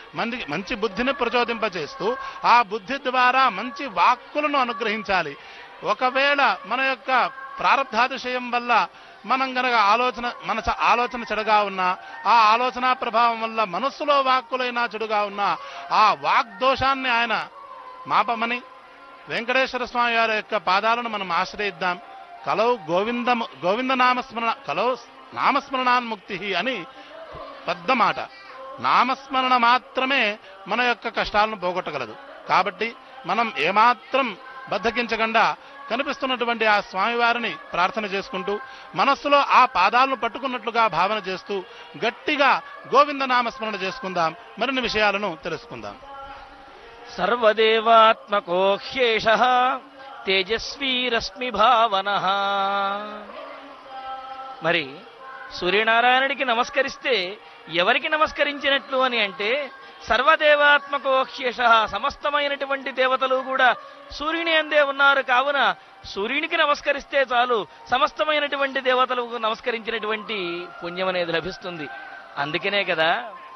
మంది మంచి బుద్ధిని ప్రచోదింపచేస్తూ ఆ బుద్ధి ద్వారా మంచి వాక్కులను అనుగ్రహించాలి ఒకవేళ మన యొక్క ప్రారంధాతిశయం వల్ల మనం గనక ఆలోచన మన చ- ఆలోచన చెడుగా ఉన్నా ఆ ఆలోచన ప్రభావం వల్ల మనస్సులో వాక్కులైనా చెడుగా ఉన్నా ఆ వాగ్దోషాన్ని ఆయన మాపమని వెంకటేశ్వర స్వామి వారి యొక్క పాదాలను మనం ఆశ్రయిద్దాం కలౌ గోవిందము గోవింద నామస్మరణ కలౌ నామస్మరణాన్ముక్తి అని పెద్ద మాట నామస్మరణ మాత్రమే మన యొక్క కష్టాలను పోగొట్టగలదు కాబట్టి మనం ఏమాత్రం బద్దకించకుండా కనిపిస్తున్నటువంటి ఆ స్వామివారిని ప్రార్థన చేసుకుంటూ మనస్సులో ఆ పాదాలను పట్టుకున్నట్లుగా భావన చేస్తూ గట్టిగా గోవింద నామస్మరణ చేసుకుందాం మరిన్ని విషయాలను తెలుసుకుందాం సర్వదేవాత్మకో హ్యేష తేజస్వీరశ్మి భావన మరి సూర్యనారాయణుడికి నమస్కరిస్తే ఎవరికి నమస్కరించినట్లు అని అంటే సర్వదేవాత్మకో హ్యేష సమస్తమైనటువంటి దేవతలు కూడా సూర్యుని అందే ఉన్నారు కావున సూర్యునికి నమస్కరిస్తే చాలు సమస్తమైనటువంటి దేవతలకు నమస్కరించినటువంటి పుణ్యం అనేది లభిస్తుంది అందుకనే కదా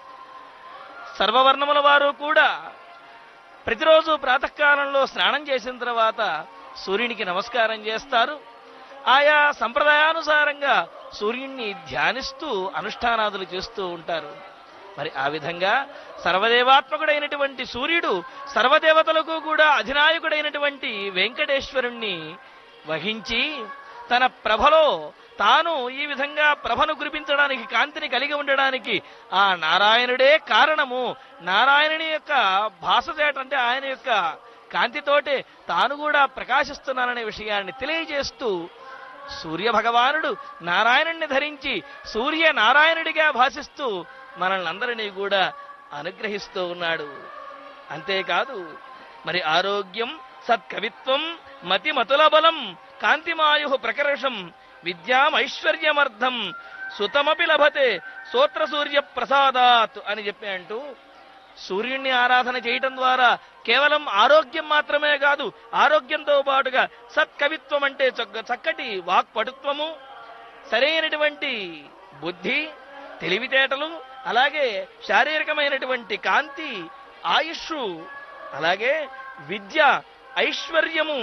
సర్వవర్ణముల వారు కూడా ప్రతిరోజు ప్రాతకాలంలో స్నానం చేసిన తర్వాత సూర్యునికి నమస్కారం చేస్తారు ఆయా సంప్రదాయానుసారంగా సూర్యుణ్ణి ధ్యానిస్తూ అనుష్ఠానాదులు చేస్తూ ఉంటారు మరి ఆ విధంగా సర్వదేవాత్మకుడైనటువంటి సూర్యుడు సర్వదేవతలకు కూడా అధినాయకుడైనటువంటి వెంకటేశ్వరుణ్ణి వహించి తన ప్రభలో తాను ఈ విధంగా ప్రభను కురిపించడానికి కాంతిని కలిగి ఉండడానికి ఆ నారాయణుడే కారణము నారాయణుని యొక్క భాష చేట అంటే ఆయన యొక్క కాంతితోటే తాను కూడా ప్రకాశిస్తున్నాననే విషయాన్ని తెలియజేస్తూ సూర్య భగవానుడు నారాయణుణ్ణి ధరించి సూర్య నారాయణుడిగా భాషిస్తూ మనల్ని అందరినీ కూడా అనుగ్రహిస్తూ ఉన్నాడు అంతేకాదు మరి ఆరోగ్యం సత్కవిత్వం మతి మతుల బలం కాంతిమాయు ప్రకర్షం విద్యామైశ్వర్యమర్థం సుతమపి లభతే సూత్ర సూర్య ప్రసాదాత్ అని చెప్పి అంటూ సూర్యుణ్ణి ఆరాధన చేయటం ద్వారా కేవలం ఆరోగ్యం మాత్రమే కాదు ఆరోగ్యంతో పాటుగా సత్కవిత్వం అంటే చక్క- చక్కటి వాక్పటుత్వము సరైనటువంటి బుద్ధి తెలివితేటలు అలాగే శారీరకమైనటువంటి కాంతి ఆయుష్ అలాగే విద్య ఐశ్వర్యము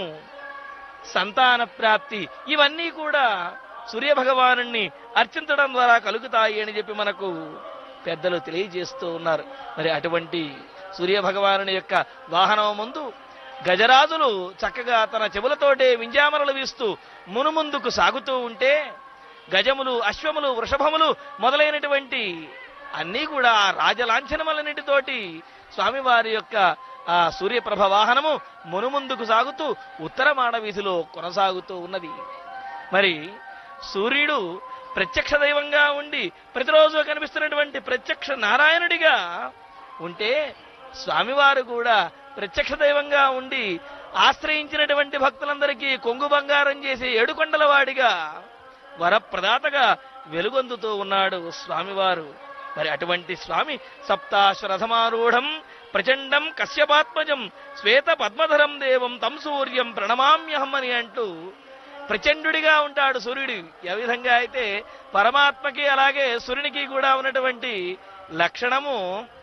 సంతాన ప్రాప్తి ఇవన్నీ కూడా సూర్య భగవాను అర్చించడం ద్వారా కలుగుతాయి అని చెప్పి మనకు పెద్దలు తెలియజేస్తూ ఉన్నారు మరి అటువంటి సూర్య భగవానుని యొక్క వాహనం ముందు గజరాజులు చక్కగా తన చెవులతోటే వింజామరలు వీస్తూ మునుముందుకు సాగుతూ ఉంటే గజములు అశ్వములు వృషభములు మొదలైనటువంటి అన్నీ కూడా ఆ రాజలాంఛనములన్నిటితోటి స్వామివారి యొక్క ఆ సూర్యప్రభ వాహనము మునుముందుకు సాగుతూ ఉత్తరమాడ వీధిలో కొనసాగుతూ ఉన్నది మరి సూర్యుడు ప్రత్యక్ష దైవంగా ఉండి ప్రతిరోజు కనిపిస్తున్నటువంటి ప్రత్యక్ష నారాయణుడిగా ఉంటే స్వామివారు కూడా ప్రత్యక్ష దైవంగా ఉండి ఆశ్రయించినటువంటి భక్తులందరికీ కొంగు బంగారం చేసే ఏడుకొండల వాడిగా వరప్రదాతగా వెలుగొందుతూ ఉన్నాడు స్వామివారు మరి అటువంటి స్వామి సప్తాశ్వరథమారూఢం ప్రచండం కశ్యపాత్మజం శ్వేత పద్మధరం దేవం తం సూర్యం ప్రణమామ్యహం అని అంటూ ప్రచండుడిగా ఉంటాడు సూర్యుడు ఏ విధంగా అయితే పరమాత్మకి అలాగే సూర్యునికి కూడా ఉన్నటువంటి లక్షణము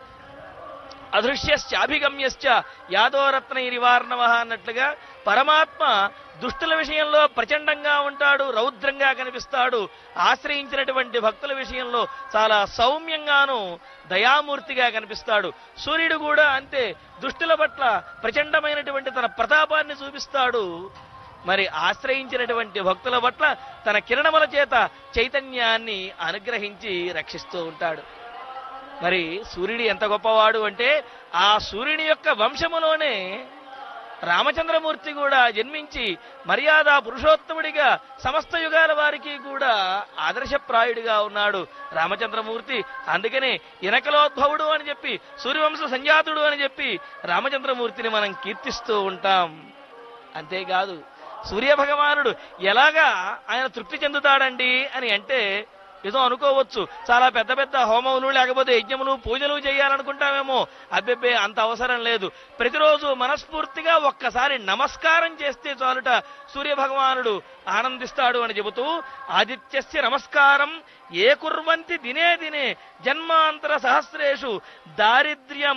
అదృశ్యశ్చాభిగమ్యశ్చ యాదోరత్న నివారణవ అన్నట్లుగా పరమాత్మ దుష్టుల విషయంలో ప్రచండంగా ఉంటాడు రౌద్రంగా కనిపిస్తాడు ఆశ్రయించినటువంటి భక్తుల విషయంలో చాలా సౌమ్యంగాను దయామూర్తిగా కనిపిస్తాడు సూర్యుడు కూడా అంతే దుష్టుల పట్ల ప్రచండమైనటువంటి తన ప్రతాపాన్ని చూపిస్తాడు మరి ఆశ్రయించినటువంటి భక్తుల పట్ల తన కిరణముల చేత చైతన్యాన్ని అనుగ్రహించి రక్షిస్తూ ఉంటాడు మరి సూర్యుడు ఎంత గొప్పవాడు అంటే ఆ సూర్యుని యొక్క వంశములోనే రామచంద్రమూర్తి కూడా జన్మించి మర్యాద పురుషోత్తముడిగా సమస్త యుగాల వారికి కూడా ఆదర్శప్రాయుడిగా ఉన్నాడు రామచంద్రమూర్తి అందుకనే ఇనకలోద్భవుడు అని చెప్పి సూర్యవంశ సంజాతుడు అని చెప్పి రామచంద్రమూర్తిని మనం కీర్తిస్తూ ఉంటాం అంతేకాదు సూర్య భగవానుడు ఎలాగా ఆయన తృప్తి చెందుతాడండి అని అంటే ఏదో అనుకోవచ్చు చాలా పెద్ద పెద్ద హోమములు లేకపోతే యజ్ఞములు పూజలు చేయాలనుకుంటామేమో అబ్బెబ్బే అంత అవసరం లేదు ప్రతిరోజు మనస్ఫూర్తిగా ఒక్కసారి నమస్కారం చేస్తే చాలుట సూర్య భగవానుడు ఆనందిస్తాడు అని చెబుతూ ఆదిత్యస్య నమస్కారం ఏ కుర్వంతి దినే దినే జన్మాంతర సహస్రేషు దారిద్ర్యం